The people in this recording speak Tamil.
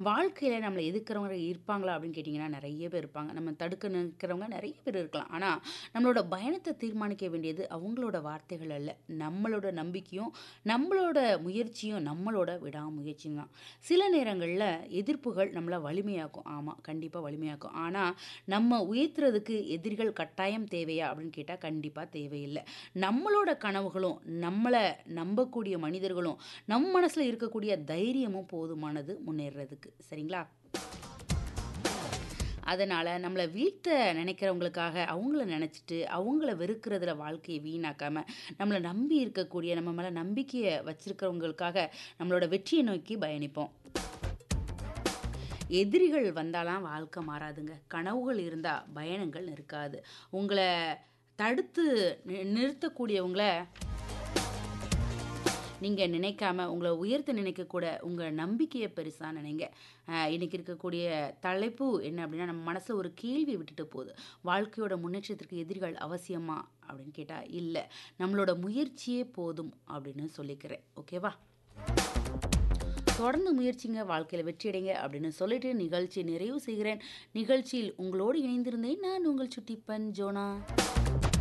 வாழ்க்கையில நம்மள எதிர்க்கிறவங்க இருப்பாங்களா அப்படின்னு கேட்டிங்கன்னா, நெறைய பேர் இருப்பாங்க. நம்ம தடுக்க நினைக்கிறவங்க நெறைய பேர் இருக்கலாம். ஆனா, நம்மளோட பயணத்த தீர்மானிக்க வேண்டியது அவங்களோட வார்த்தைகள் அல்ல. நம்மளோட நம்பிக்கையும், நம்மளோட முயற்சியும், நம்மளோட விடாமுயற்சியும் தான். சில நேரங்கள்ல எதிர்ப்புகள் நம்மள வலிமையாக்கும். ஆமா, கண்டிப்பா வலிமையாக்கும். ஆனா, நம்ம உயர்த்துறதுக்கு எதிரிகள் கட்டாயம் தேவையா அப்படின்னு கேட்டா, கண்டிப்பா தேவையில்ல. நம்மளோட கனவுகளும், நம்மள நம்பக்கூடிய மனிதர்களும், நம் மனசுல இருக்கக்கூடிய தைரியமும் போதுமானது முன்னேறுறதுக்கு. சரிங்களா? அதனால நம்மள வீழ்த்த நினைக்கிறவங்களுக்காக அவங்கள நினைச்சுட்டு, அவங்கள வெறுக்கிறதுல வாழ்க்கைய வீணாக்காம, நம்மள நம்பி இருக்கக்கூடிய, நம்ம மேல நம்பிக்கைய வச்சிருக்கிறவங்களுக்காக நம்மளோட வெற்றிய நோக்கி பயணிப்போம். எதிரிகள் வந்தாலாம் வாழ்க்கை மாறாதுங்க. கனவுகள் இருந்தா பயணங்கள் இருக்காது. உங்கள தடுத்து நி நிறுத்தக்கூடியவங்கள நீங்க நினைக்காம, உங்கள உயர்த்த நினைக்கக்கூட உங்க நம்பிக்கைய பெருசா நினைங்க. அ இன்னைக்கு இருக்கக்கூடிய தலைப்பு என்ன அப்படின்னா, நம்ம மனசுல ஒரு கேள்வி விட்டுட்டு போகுது. வாழ்க்கையோட முன்னேற்றத்திற்கு எதிரிகள் அவசியமா? அப்படின்னு கேட்டா, இல்ல. நம்மளோட முயற்சியே போதும் அப்படின்னு சொல்லிக்கிறேன். ஓகேவா? தொடர்ந்து முயற்சிங்க, வாழ்க்கையில வெற்றியடைங்க அப்படின்னு சொல்லிட்டு நிகழ்ச்சியை நிறைவு செய்கிறேன். நிகழ்ச்சியில் உங்களோடு இணைந்திருந்தேன் நான் உங்கள் சுட்டிப்பன் ஜோனா.